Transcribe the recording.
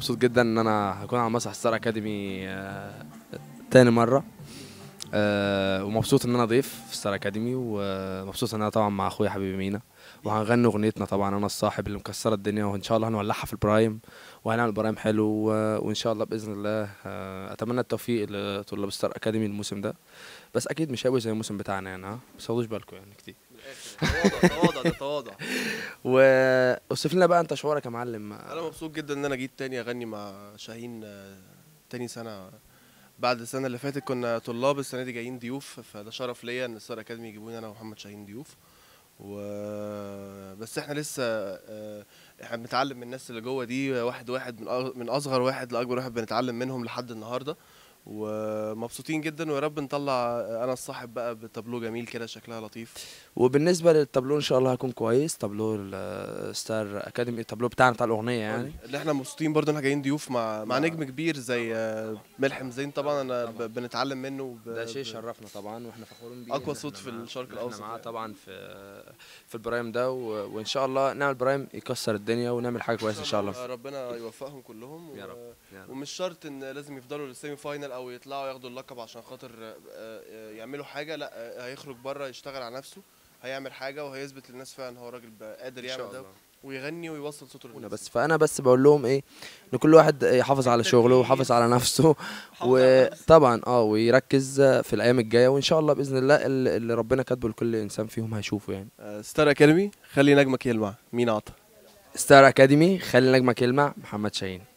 مبسوط جدا ان انا هكون على مسرح ستار اكاديمي آه، تاني مره آه، ومبسوط ان انا ضيف في ستار اكاديمي ومبسوط ان انا طبعا مع اخويا حبيبي مينا وهنغني اغنيتنا طبعا انا الصاحب اللي مكسره الدنيا وان شاء الله هنولعها في البرايم وهنعمل برايم حلو و- وان شاء الله باذن الله آه، اتمنى التوفيق لطلاب ستار اكاديمي الموسم ده بس اكيد مش هيبقى زي الموسم بتاعنا يعني ها ما تاخدوش بالكم يعني كتير تواضع تواضع ده تواضع واوصف لنا بقى انت شعورك يا معلم انا مبسوط جدا ان انا جيت تاني اغني مع شاهين آه، تاني سنه بعد السنه اللي فاتت كنا طلاب السنه دي جايين ضيوف فده شرف ليا ان ستار اكاديمي يجيبوني انا ومحمد شاهين ضيوف و بس احنا لسه آه، احنا بنتعلم من الناس اللي جوه دي واحد واحد من أغ- من اصغر واحد لاكبر واحد بنتعلم منهم لحد النهارده ومبسوطين جدا ويا رب نطلع انا الصاحب بقى بتابلو جميل كده شكلها لطيف وبالنسبه للتابلو ان شاء الله هيكون كويس تابلو الستار اكاديمي التابلو بتاعنا بتاع الاغنيه يعني اللي احنا مبسوطين برضه ان احنا جايين ضيوف مع مع نجم كبير زي آه، ملحم زين طبعا انا ب- بنتعلم منه وب- ده شيء ب- شرفنا طبعا واحنا فخورين بيه أقوى إن صوت إحنا في معاه- الشرق إحنا الأوسط معاه يعني. طبعا في في البرايم ده و... وان شاء الله نعمل برايم يكسر الدنيا ونعمل حاجه كويسه ان شاء الله ربنا يوفقهم كلهم يا و- رب، يا رب. ومش شرط ان لازم يفضلوا للسيمي فاينل او يطلعوا ياخدوا اللقب عشان خاطر آه، آه، يعملوا حاجه لا آه، هيخرج بره يشتغل على نفسه هيعمل حاجه وهيثبت للناس فعلا هو راجل بقى قادر ان شاء يعمل ده الله ويغني ويوصل صوته أنا للناس بس فانا بس بقول لهم ايه ان كل واحد يحافظ على شغله ويحافظ على نفسه وطبعا اه ويركز في الايام الجايه وان شاء الله باذن الله اللي اللي ربنا كاتبه لكل انسان فيهم هيشوفه يعني آه، ستار اكاديمي خلي نجمك يلمع مين عطا ستار اكاديمي خلي نجمك يلمع محمد شاهين